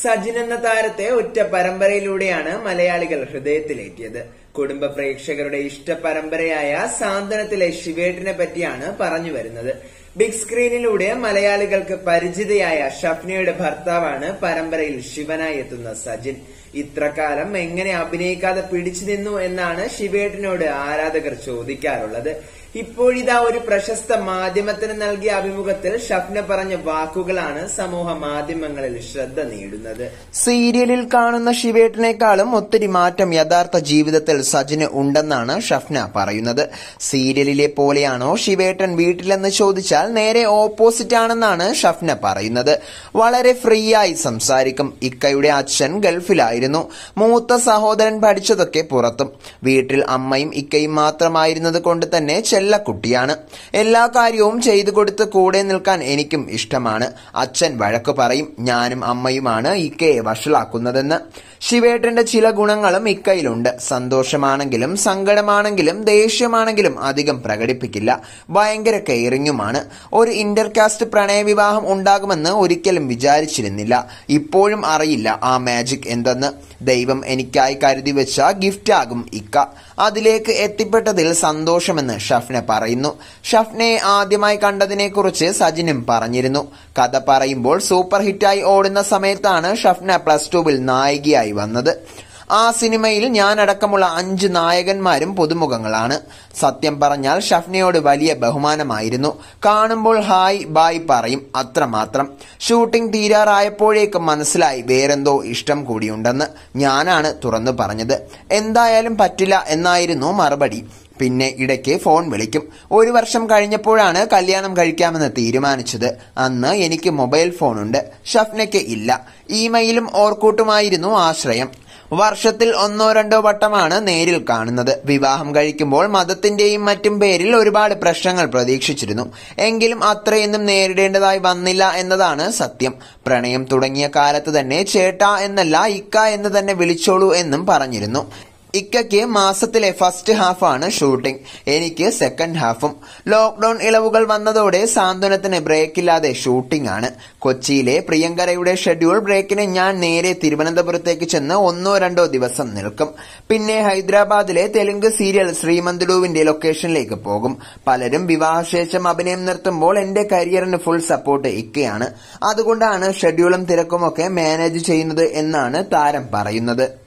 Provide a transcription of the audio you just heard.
സജിൻ എന്ന താരത്തെ ഒറ്റ പരമ്പരയിലൂടെയാണ് മലയാളികൾ ഹൃദയത്തിലേറ്റിയത് കുടുംബ പ്രേക്ഷകരുടെ ഇഷ്ട പരമ്പരയായ സാന്ത്വനത്തിലെ ശിവേട്ടിനെ പറ്റിയാണ് പറഞ്ഞു വരുന്നത് ബിഗ് സ്ക്രീനിലൂടെ മലയാളികൾക്ക് പരിചിതയായ ഷഫ്നയുടെ ഭർത്താവാണ് പരമ്പരയിൽ ശിവനായി എത്തുന്ന സജിൻ ഇത്രകാലം എങ്ങനെ അഭിനയിക്കാതെ പിടിച്ചു നിന്നു എന്നാണ് ശിവേട്ടിനോട് ആരാധകർ ചോദിക്കാറുള്ളത് ഇപ്പോഴിതാ ഒരു പ്രശസ്ത മാധ്യമത്തിന് നൽകിയ അഭിമുഖത്തിൽ ഷഫ്ന പറഞ്ഞ വാക്കുകളാണ് സമൂഹ മാധ്യമങ്ങളിൽ ശ്രദ്ധ നേടുന്നത് സീരിയലിൽ കാണുന്ന ശിവേട്ടിനേക്കാളും ഒത്തിരി മാറ്റം യഥാർത്ഥ ജീവിതത്തിൽ സജിന് ഉണ്ടെന്നാണ് ഷഫ്ന പറയുന്നത് സീരിയലിലെ പോലെയാണോ ശിവേട്ടൻ വീട്ടിലെന്ന് ചോദിച്ചാൽ നേരെ ഓപ്പോസിറ്റ് ആണെന്നാണ് ഷഫ്ന പറയുന്നത് വളരെ ഫ്രീ ആയി സംസാരിക്കും ഇക്കയുടെ അച്ഛൻ ഗൾഫിലായിരുന്നു മൂത്ത സഹോദരൻ പഠിച്ചതൊക്കെ പുറത്തും വീട്ടിൽ അമ്മയും ഇക്കയും മാത്രമായിരുന്നത് കൊണ്ട് തന്നെ ചെല്ലക്കുട്ടിയാണ് എല്ലാ കാര്യവും ചെയ്തു കൊടുത്ത് കൂടെ നിൽക്കാൻ എനിക്കും ഇഷ്ടമാണ് അച്ഛൻ വഴക്ക് പറയും ഞാനും അമ്മയുമാണ് ഇക്കയെ വഷളാക്കുന്നതെന്ന് ശിവേട്ടന്റെ ചില ഗുണങ്ങളും ഇക്കയിലുണ്ട് സന്തോഷമാണെങ്കിലും സങ്കടമാണെങ്കിലും ദേഷ്യമാണെങ്കിലും അധികം പ്രകടിപ്പിക്കില്ല ഭയങ്കര കെയറിങ്ങുമാണ് ഒരു ഇന്റർകാസ്റ്റ് പ്രണയവിവാഹം ഉണ്ടാകുമെന്ന് ഒരിക്കലും വിചാരിച്ചിരുന്നില്ല ഇപ്പോഴും അറിയില്ല ആ മാജിക് എന്തെന്ന് ദൈവം എനിക്കായി കരുതി വെച്ച ഗിഫ്റ്റാകും ഇക്ക അതിലേക്ക് എത്തിപ്പെട്ടതിൽ സന്തോഷമെന്ന് ഷഫ്ന പറയുന്നു ഷഫ്നയെ ആദ്യമായി കണ്ടതിനെക്കുറിച്ച് സജിനും പറഞ്ഞിരുന്നു കഥ പറയുമ്പോൾ സൂപ്പർ ഹിറ്റായി ഓടുന്ന സമയത്താണ് ഷഫ്ന പ്ലസ് ടുവിൽ നായികയായി വന്നത് ആ സിനിമയിൽ ഞാനടക്കമുള്ള അഞ്ച് നായകന്മാരും പുതുമുഖങ്ങളാണ് സത്യം പറഞ്ഞാൽ ഷഫ്നയോട് വലിയ ബഹുമാനമായിരുന്നു കാണുമ്പോൾ ഹായ് ബായ് പറയും അത്രമാത്രം ഷൂട്ടിംഗ് തീരാറായപ്പോഴേക്കും മനസ്സിലായി വേറെന്തോ ഇഷ്ടം കൂടിയുണ്ടെന്ന് ഞാനാണ് തുറന്നു പറഞ്ഞത് എന്തായാലും പറ്റില്ല എന്നായിരുന്നു മറുപടി പിന്നെ ഇടയ്ക്ക് ഫോൺ വിളിക്കും ഒരു വർഷം കഴിഞ്ഞപ്പോഴാണ് കല്യാണം കഴിക്കാമെന്ന് തീരുമാനിച്ചത് അന്ന് എനിക്ക് മൊബൈൽ ഫോണുണ്ട് ഷഫ്നയ്ക്ക് ഇല്ല ഇമെയിലും ഓർക്കൂട്ടുമായിരുന്നു ആശ്രയം വർഷത്തിൽ ഒന്നോ രണ്ടോ വട്ടമാണ് നേരിൽ കാണുന്നത് വിവാഹം കഴിക്കുമ്പോൾ മതത്തിന്റെയും മറ്റും പേരിൽ ഒരുപാട് പ്രശ്നങ്ങൾ പ്രതീക്ഷിച്ചിരുന്നു എങ്കിലും അത്രയൊന്നും നേരിടേണ്ടതായി വന്നില്ല എന്നതാണ് സത്യം പ്രണയം തുടങ്ങിയ കാലത്ത് തന്നെ ചേട്ടാ എന്നല്ല ഇക്ക എന്ന് തന്നെ വിളിച്ചോളൂ എന്നും പറഞ്ഞിരുന്നു ഇക്കയ്ക്ക് മാസത്തിലെ ഫസ്റ്റ് ഹാഫാണ് ഷൂട്ടിംഗ് എനിക്ക് സെക്കൻഡ് ഹാഫും ലോക്ക്ഡൌൺ ഇളവുകൾ വന്നതോടെ സാന്ത്വനത്തിന് ബ്രേക്കില്ലാതെ ഷൂട്ടിംഗ് ആണ് കൊച്ചിയിലെ പ്രിയങ്കരയുടെ ഷെഡ്യൂൾ ബ്രേക്കിന് ഞാൻ നേരെ തിരുവനന്തപുരത്തേക്ക് ചെന്ന് ഒന്നോ രണ്ടോ ദിവസം നിൽക്കും പിന്നെ ഹൈദരാബാദിലെ തെലുങ്ക് സീരിയൽ ശ്രീമന്തുലുവിന്റെ ലൊക്കേഷനിലേക്ക് പോകും പലരും വിവാഹശേഷം അഭിനയം നിർത്തുമ്പോൾ എന്റെ കരിയറിന് ഫുൾ സപ്പോർട്ട് ഇക്കയാണ് അതുകൊണ്ടാണ് ഷെഡ്യൂളും തിരക്കുമൊക്കെ മാനേജ് ചെയ്യുന്നത് എന്നാണ് താരം പറയുന്നത്